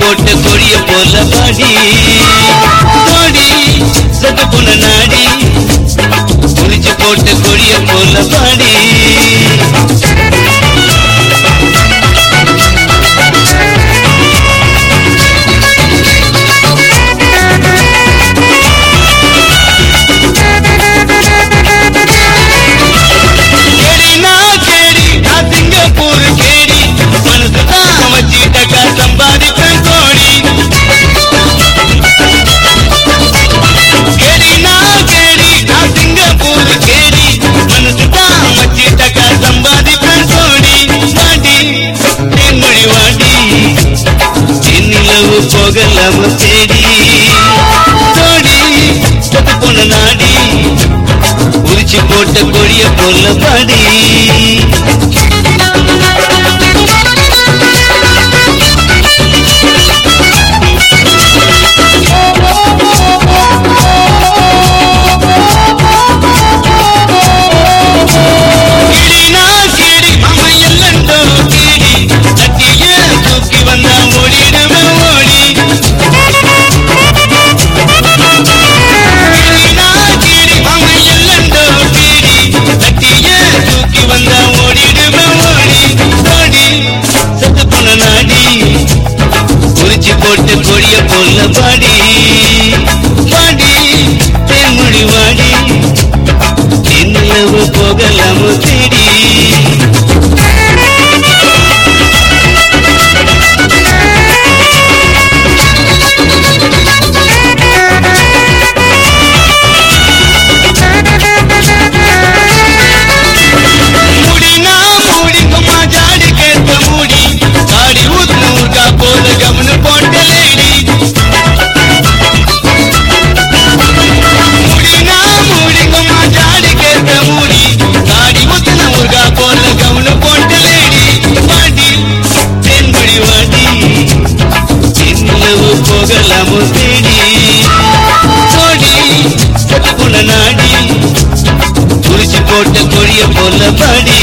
போட்ட கொடிய போல பாடி கோடி சத்து போன நாடி குறிச்சு போட்ட கொடிய போல பாடி கேடி நான் கேடி நான் சிங்கப்பூர் கேடி மனசு தான் வச்சிட்டக்கா சம்பாதிப்பேன் கோடி கேடி நான் கேடி நான் சிங்கப்பூர் கேடி மனசு தான் வச்சிட்டக்கா சம்பாதிப்பேன் கோடி வாடி தென்மொழி வாடி தென்னிலவு போகலாம தேடி கோடி சத்து போன நாடி உரிச்சு போட்ட கொடிய போல பாடி கிளி நான் கிளி மாமா எல்லண்டோ கிளி தட்டிய தூக்கி வந்தா ஓடிடுவேன் ஓடி கிளி நான் கிளி மாமா எல்லண்டோ கிளி தட்டிய தூக்கி வந்தா ஓடிடுவேன் ஓடி ஓடி செத்து போன நாடி குறிச்சு போட்டு கொடிய போல பாடி பாடி தேன்மொழி வாடி என்னிலவு போகலாமோ தேடி முடினா முடிக்குமா ஜாடி கேட்ட மூடி தாடி ஊத்துனூர்கா போல கவனு போட்ட லேடி முடினா முடிக்குமா ஜாடி கேட்ட மூடி தாடி ஊத்துனூர்கா போல கவனு போட்ட லேடி வாடி தென்மொழி வாடி என்னவு போகலாமோ தேடி சோடி சத்து போன நாடி குறிச்சு போட்ட கொடிய போல பாடி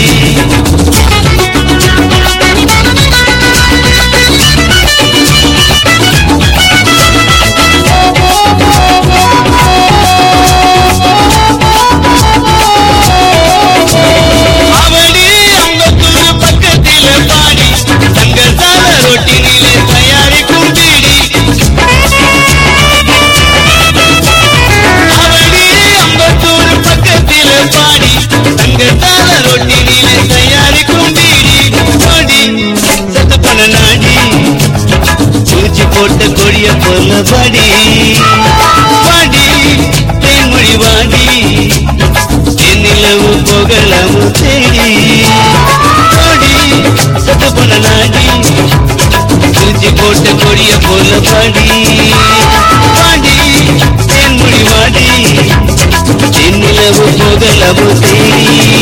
அவடி அம்பத்தூர் பக்கத்தில பாடி தங்க சால ரொட்டினிலே தயாரிக்கும் பீடி அவடி அம்பத்தூர் பக்கத்தில பாடி தங்க சால ரொட்டினிலே தயாரிக்கும் பீடி கோடி சத்து பண நாடி சூச்சி போட்ட கொடிய போல பாடி பாடி தேன்மொழி வாடி தென்னிலவு போகலாமோ தேடி கோடி சத்து போன நாடி சூச்சி போட்ட கொடிய போல பாடி பாடி தேன்மொழி வாடி தென்னிலவு போகலாமோ தேடி